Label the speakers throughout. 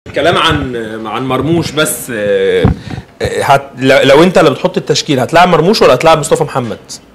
Speaker 1: كلام عن عن مرموش بس آه، آه، هت... لو لو انت اللي بتحط التشكيل هتلاعب مرموش ولا هتلاعب مصطفى محمد؟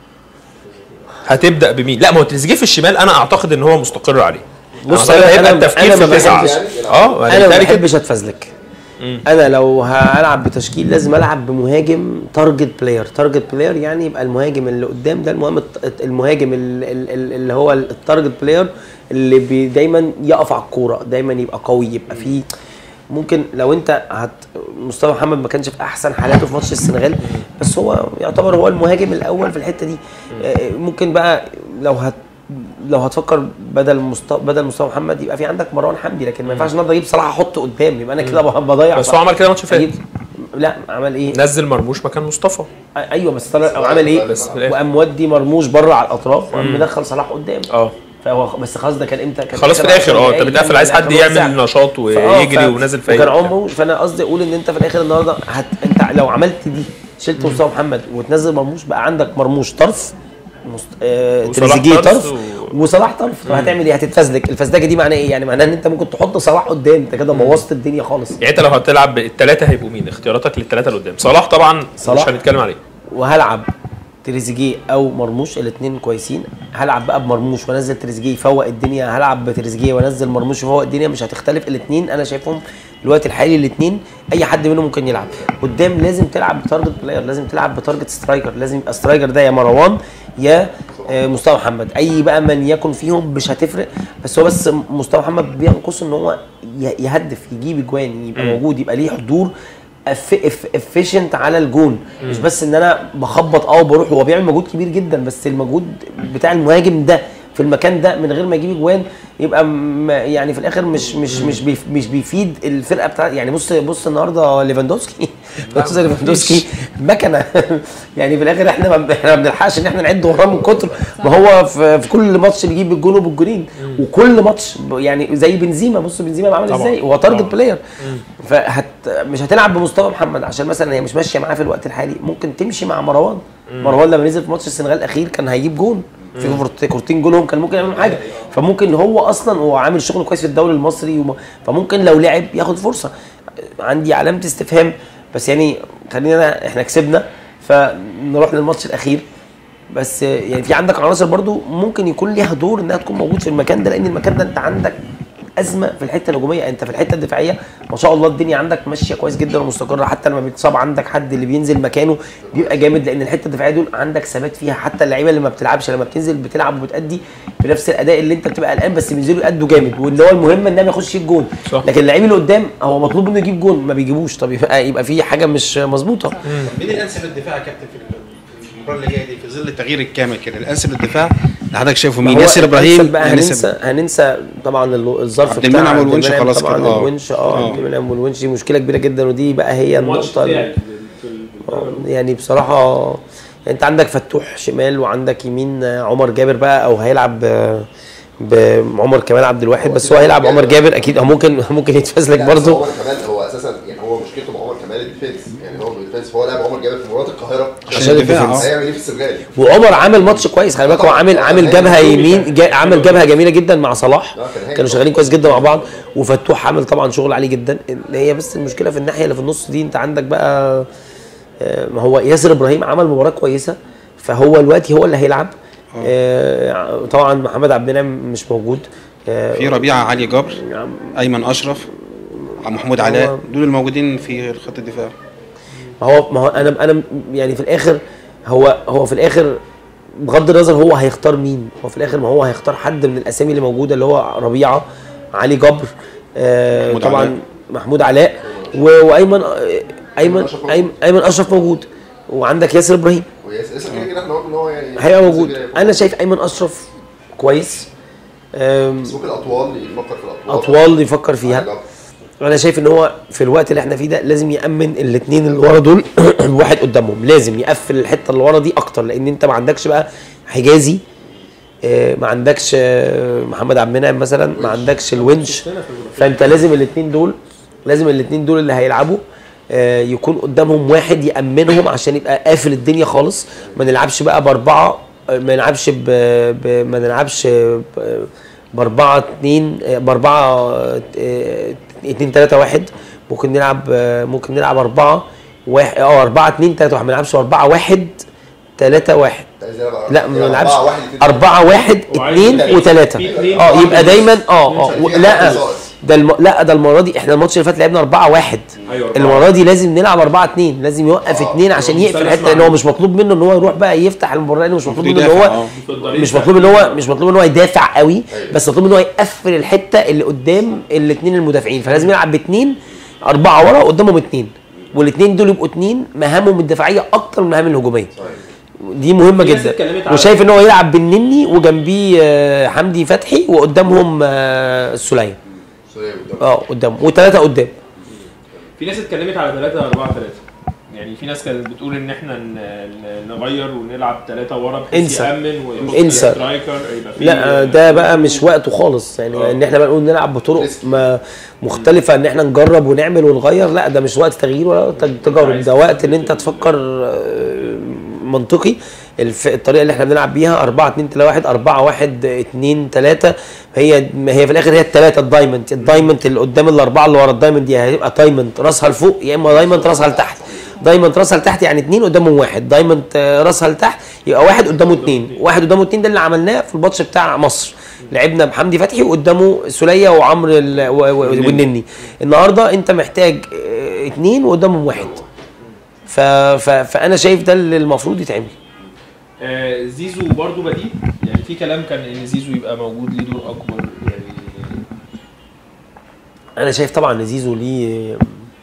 Speaker 1: هتبدا بمين؟ لا ما هو تريزيجيه في الشمال انا اعتقد ان هو مستقر عليه
Speaker 2: بص
Speaker 1: أعتقد
Speaker 2: انا
Speaker 1: هيبقى
Speaker 2: انا
Speaker 1: التفكير
Speaker 2: انا
Speaker 1: في
Speaker 2: ما
Speaker 1: التسعه
Speaker 2: بحبش
Speaker 1: اه
Speaker 2: انا ما
Speaker 1: بالتالي كده-
Speaker 2: بحبش اتفزلك انا لو هلعب بتشكيل لازم العب بمهاجم تارجت بلاير تارجت بلاير يعني يبقى المهاجم اللي قدام ده المهم الت- المهاجم ال- ال- ال- اللي هو التارجت بلاير اللي بي دايما يقف على الكوره دايما يبقى قوي يبقى فيه ممكن لو انت هت مصطفى محمد ما كانش في احسن حالاته في ماتش السنغال بس هو يعتبر هو المهاجم الاول في الحته دي آه، ممكن بقى لو هت لو هتفكر بدل مست... بدل مصطفى محمد يبقى في عندك مروان حمدي لكن ما ينفعش النهارده اجيب صلاح احطه قدام يبقى انا كده بضيع
Speaker 1: بس هو عمل كده ماتش فات
Speaker 2: أجيب- لا عمل ايه؟
Speaker 1: نزل مرموش مكان مصطفى
Speaker 2: ايوه بس طلع أو عمل ايه؟
Speaker 1: بس في الآخر.
Speaker 2: وقام مودي مرموش بره على الاطراف وقام مدخل صلاح قدام
Speaker 1: اه
Speaker 2: فهو بس خلاص ده كان امتى؟ كان
Speaker 1: خلاص في
Speaker 2: آخر
Speaker 1: الاخر اه
Speaker 2: عشر
Speaker 1: انت
Speaker 2: دقايق،
Speaker 1: بتقفل
Speaker 2: كان
Speaker 1: عايز حد
Speaker 2: آخر ربع ساعة.
Speaker 1: يعمل نشاط
Speaker 2: فآه،
Speaker 1: ويجري
Speaker 2: ف-
Speaker 1: ونازل في
Speaker 2: وكان
Speaker 1: أي-
Speaker 2: عمره فانا قصدي اقول ان انت في الاخر النهارده هت... انت لو عملت دي شلت مصطفى محمد وتنزل مرموش بقى عندك مرموش طرف مست... آه...
Speaker 1: وصلاح
Speaker 2: تريزيجيه
Speaker 1: طرف
Speaker 2: طرف
Speaker 1: و-
Speaker 2: وصلاح طرف طب هتعمل ايه؟ هتتفزلك الفزلكه دي معناها ايه؟ يعني معناها ان انت ممكن تحط صلاح قدام انت كده بوظت الدنيا خالص
Speaker 1: يعني انت لو هتلعب الثلاثه هيبقوا مين؟ اختياراتك للثلاثه اللي قدام صلاح طبعا
Speaker 2: صلاح.
Speaker 1: مش هنتكلم عليه
Speaker 2: وهلعب تريزيجيه او مرموش الاثنين كويسين هلعب بقى بمرموش وانزل تريزيجيه يفوق الدنيا هلعب بتريزيجيه وانزل مرموش يفوق الدنيا مش هتختلف الاثنين انا شايفهم الوقت الحالي الاثنين اي حد منهم ممكن يلعب قدام لازم تلعب بتارجت بلاير لازم تلعب بتارجت سترايكر لازم يبقى سترايكر ده يا مروان يا آه، مصطفى محمد اي بقى من يكن فيهم مش هتفرق بس هو بس مصطفى محمد بينقصه ان هو ي- يهدف يجيب اجوان يبقى موجود يبقى ليه حضور افيشنت على الجون مش بس ان انا بخبط اه وبروح هو بيعمل مجهود كبير جدا بس المجهود بتاع المهاجم ده في المكان ده من غير ما يجيب اجوان يبقى م- يعني في الاخر مش مش مش بيف مش بيفيد الفرقه بتاع يعني بص بص النهارده ليفاندوسكي بص ليفاندوسكي مكنه يعني في الاخر احنا ما احنا ما بنلحقش ان احنا نعد وراه من كتر ما هو في, في كل ماتش بيجيب بالجون وبالجونين وكل ماتش ب- يعني زي بنزيما بص بنزيما عامل
Speaker 1: طبعا.
Speaker 2: ازاي هو تارجت بلاير فهت مش هتلعب بمصطفى محمد عشان مثلا هي مش ماشيه معاه في الوقت الحالي ممكن تمشي مع مروان مروان لما نزل في ماتش السنغال الاخير كان هيجيب جون في كورت- كورتين جولهم كان ممكن يعملوا حاجه فممكن هو اصلا هو عامل شغل كويس في الدوري المصري وم... فممكن لو لعب ياخد فرصه عندي علامه استفهام بس يعني خلينا احنا كسبنا فنروح للماتش الاخير بس يعني في عندك عناصر برضو ممكن يكون ليها دور انها تكون موجود في المكان ده لان المكان ده انت عندك ازمه في الحته الهجوميه انت في الحته الدفاعيه ما شاء الله الدنيا عندك ماشيه كويس جدا ومستقره حتى لما بيتصاب عندك حد اللي بينزل مكانه بيبقى جامد لان الحته الدفاعيه دول عندك ثبات فيها حتى اللعيبه اللي ما بتلعبش لما بتنزل بتلعب وبتادي بنفس الاداء اللي انت بتبقى قلقان بس بينزلوا يأدوا جامد واللي هو المهم انهم يخش الجون
Speaker 1: صح.
Speaker 2: لكن اللعيب اللي قدام هو مطلوب منه يجيب جون ما بيجيبوش طب يبقى يبقى في حاجه مش مظبوطه
Speaker 3: مين الانسب للدفاع يا كابتن في في المباراه اللي جايه دي في ظل التغيير الكامل كده الانسب للدفاع اللي حضرتك شايفه
Speaker 2: ما
Speaker 3: مين
Speaker 2: هو
Speaker 3: ياسر ابراهيم
Speaker 2: الأنسب بقى
Speaker 3: هنسب-
Speaker 2: هننسى هننسى طبعا ال- الظرف
Speaker 3: عبد
Speaker 2: بتاع
Speaker 3: المنعم
Speaker 2: عبد
Speaker 3: والونش
Speaker 2: المنعم
Speaker 3: خلاص
Speaker 2: طبعا
Speaker 3: كده، آه.
Speaker 2: الونش اه
Speaker 3: آه.
Speaker 2: عبد المنعم والونش دي مشكله كبيره جدا ودي بقى هي النقطه ال- آه، يعني بصراحه يعني انت عندك فتوح شمال وعندك يمين آه، عمر جابر بقى او هيلعب ب- بعمر كمال عبد الواحد بس هو هيلعب عمر جابر اكيد او ممكن ممكن يتفزلك
Speaker 4: لا، بس
Speaker 2: برضه
Speaker 4: عمر كمال هو اساسا يعني هو مشكلته مع عمر كمال الديفنس يعني هو الديفنس فهو لاعب عمر جابر في مباراه القاهره
Speaker 2: عشان
Speaker 3: الدفاع،
Speaker 2: الديفنس.
Speaker 3: آه.
Speaker 4: هيعمل ايه في السنغال؟
Speaker 2: وعمر عامل ماتش كويس خلي بالك هو عامل عامل جبهه يمين جا عامل جبهه جميله جدا مع صلاح كانوا شغالين كويس جدا مع بعض وفتوح عامل طبعا شغل عالي جدا إن هي بس المشكله في الناحيه اللي في النص دي انت عندك بقى آه، ما هو ياسر ابراهيم عمل مباراه كويسه فهو دلوقتي هو اللي هيلعب آه، طبعا محمد عبد المنعم مش موجود آه،
Speaker 3: في ربيعه علي جبر ايمن اشرف محمود علاء دول الموجودين في خط الدفاع
Speaker 2: ما هو ما هو انا انا يعني في الاخر هو هو في الاخر بغض النظر هو هيختار مين هو في الاخر ما هو هيختار حد من الاسامي اللي موجوده اللي هو ربيعه علي جبر آه
Speaker 3: محمود
Speaker 2: طبعا
Speaker 3: علاء.
Speaker 2: محمود علاء و- وايمن آه، ايمن
Speaker 4: أشرف موجود.
Speaker 2: ايمن ايمن اشرف موجود وعندك ياسر ابراهيم
Speaker 4: وياسر كده كده احنا قلنا ان هو يعني
Speaker 2: هيبقى موجود
Speaker 4: ياسر
Speaker 2: انا شايف ايمن اشرف كويس آم،
Speaker 4: بس ممكن اطوال يفكر في الاطوال
Speaker 2: اطوال يفكر فيها
Speaker 4: على جبر.
Speaker 2: انا شايف ان هو في الوقت اللي احنا فيه ده لازم يامن الاثنين اللي ورا دول واحد قدامهم لازم يقفل الحته اللي ورا دي اكتر لان انت ما عندكش بقى حجازي آه، ما عندكش آه، محمد عبد المنعم مثلا ما عندكش الونش فانت لازم الاثنين دول لازم الاثنين دول اللي هيلعبوا آه، يكون قدامهم واحد يامنهم عشان يبقى قافل الدنيا خالص ما نلعبش بقى باربعه آه، ما نلعبش ب... ب... ما نلعبش ب... باربعه اتنين آه، باربعه آه، 2 3 1 ممكن نلعب آه، ممكن نلعب 4 1 اه 4 2 3 1 ما نلعبش 4 1 3 1
Speaker 4: عايز يلعب
Speaker 2: لا ما
Speaker 4: يلعب
Speaker 2: نلعبش
Speaker 4: أربعة، واحد، اتنين،
Speaker 2: 4 1
Speaker 1: وعايز
Speaker 2: 2
Speaker 1: في-
Speaker 2: و3
Speaker 1: في اتنين
Speaker 2: اه
Speaker 1: واحد
Speaker 2: يبقى
Speaker 1: بس.
Speaker 2: دايما اه اه
Speaker 4: اتنين
Speaker 2: و- لا
Speaker 4: واحد.
Speaker 2: ده الم... لا ده المره دي احنا الماتش اللي فات لعبنا 4 1
Speaker 1: أيوة، أربعة.
Speaker 2: المره دي لازم نلعب 4 2 لازم يوقف
Speaker 4: آه.
Speaker 2: 2 عشان
Speaker 1: هو
Speaker 2: يقفل
Speaker 1: مثلث
Speaker 2: الحته لان
Speaker 1: مع-
Speaker 2: هو مش مطلوب منه ان هو يروح بقى يفتح المباراه لانه مش مطلوب منه ان
Speaker 3: يدافع،
Speaker 2: هو
Speaker 3: آه.
Speaker 2: مش مطلوب ان هو مش مطلوب ان هو يدافع قوي
Speaker 4: أيوة.
Speaker 2: بس مطلوب ان هو يقفل الحته اللي قدام الاثنين المدافعين فلازم يلعب باثنين اربعه ورا قدامهم اثنين والاثنين دول يبقوا اثنين مهامهم الدفاعيه اكتر من المهام الهجوميه دي مهمه
Speaker 1: في ناس
Speaker 2: جدا
Speaker 1: اتكلمت على-
Speaker 2: وشايف ان هو يلعب بالنني وجنبيه آه، حمدي فتحي وقدامهم آه، السوليه
Speaker 4: سوري قدام.
Speaker 2: اه قدام وثلاثه قدام
Speaker 1: في ناس اتكلمت على 3 4 3 يعني في ناس كانت بتقول ان احنا ن- ن- نغير ونلعب ثلاثة ورا بحيث
Speaker 2: انسى.
Speaker 1: يأمن ويحط
Speaker 2: انسى.
Speaker 1: سترايكر يبقى في
Speaker 2: لا ده بقى مش وقته خالص يعني ان احنا بقى نقول نلعب بطرق
Speaker 4: ريسكي.
Speaker 2: ما مختلفه ان احنا نجرب ونعمل ونغير لا ده مش وقت تغيير ولا وقت تجارب ده وقت ان انت تفكر آه، منطقي الف... الطريقه اللي احنا بنلعب بيها 4 2 3 1 4 1 2 3 هي هي في الاخر هي الثلاثه الدايموند الدايموند اللي قدام الاربعه اللي ورا الدايموند دي هتبقى دايموند راسها لفوق يا اما دايموند راسها لتحت دايموند راسها لتحت يعني اثنين قدامهم واحد دايموند آه، راسها لتحت يبقى واحد قدامه اثنين واحد قدامه اثنين ده اللي عملناه في الماتش بتاع مصر لعبنا بحمدي فتحي وقدامه سوليه وعمرو ال- و- و- والنني النهارده انت محتاج آه، اثنين وقدامهم واحد ف... ف... فانا شايف ده اللي المفروض يتعمل
Speaker 1: آه زيزو برضو بديل يعني في كلام كان ان زيزو يبقى موجود ليه دور اكبر يعني
Speaker 2: انا شايف طبعا ان زيزو ليه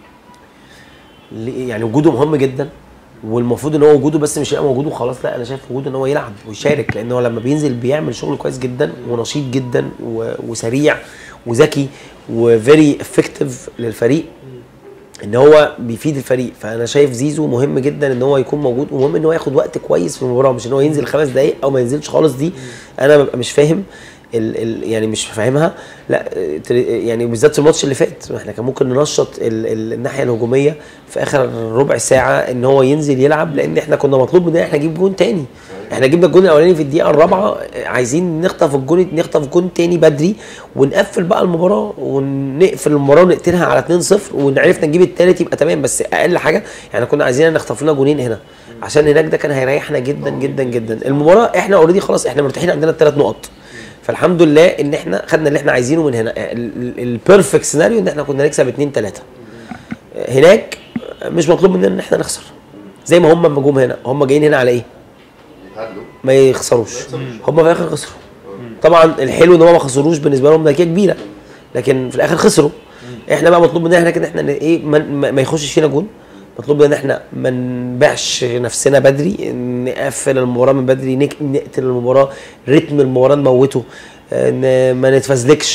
Speaker 2: ليه- يعني وجوده مهم جدا والمفروض ان هو وجوده بس مش يبقى موجود وخلاص لا انا شايف وجوده ان هو يلعب ويشارك لان هو لما بينزل بيعمل شغل كويس جدا ونشيط جدا و- وسريع وذكي وفيري افكتيف للفريق ان هو بيفيد الفريق فانا شايف زيزو مهم جدا ان هو يكون موجود ومهم ان هو ياخد وقت كويس في المباراه مش ان هو ينزل خمس دقائق او ما ينزلش خالص دي انا ببقى مش فاهم ال ال يعني مش فاهمها لا تر- يعني بالذات في الماتش اللي فات احنا كان ممكن ننشط ال ال الناحيه الهجوميه في اخر ربع ساعه ان هو ينزل يلعب لان احنا كنا مطلوب مننا احنا نجيب جون تاني احنا جبنا الجون الاولاني في الدقيقه الرابعه عايزين نخطف الجون نخطف جون تاني بدري ونقفل بقى المباراه ونقفل المباراه ونقتلها على 2-0 وعرفنا نجيب التالت يبقى تمام بس اقل حاجه يعني كنا عايزين نخطف لنا جونين هنا عشان هناك ده كان هيريحنا جدا جدا جدا المباراه احنا اوريدي خلاص احنا مرتاحين عندنا الثلاث نقط فالحمد لله ان احنا خدنا اللي احنا عايزينه من هنا البيرفكت سيناريو ان احنا كنا نكسب 2 3 هناك مش مطلوب مننا ان احنا نخسر زي ما هم لما جم هنا هم جايين هنا على ايه
Speaker 4: يتعادلوا
Speaker 2: ما يخسروش هم في الاخر خسروا طبعا الحلو ان هم ما خسروش بالنسبه لهم نتيجه كبيره لكن في الاخر خسروا احنا بقى مطلوب مننا احنا كده احنا ن- ايه ما, ما ما يخشش فينا جون مطلوب مننا ان احنا ما نبيعش نفسنا بدري نقفل المباراه من بدري نك- نقتل المباراه رتم المباراه نموته آه، ن- ما نتفزلكش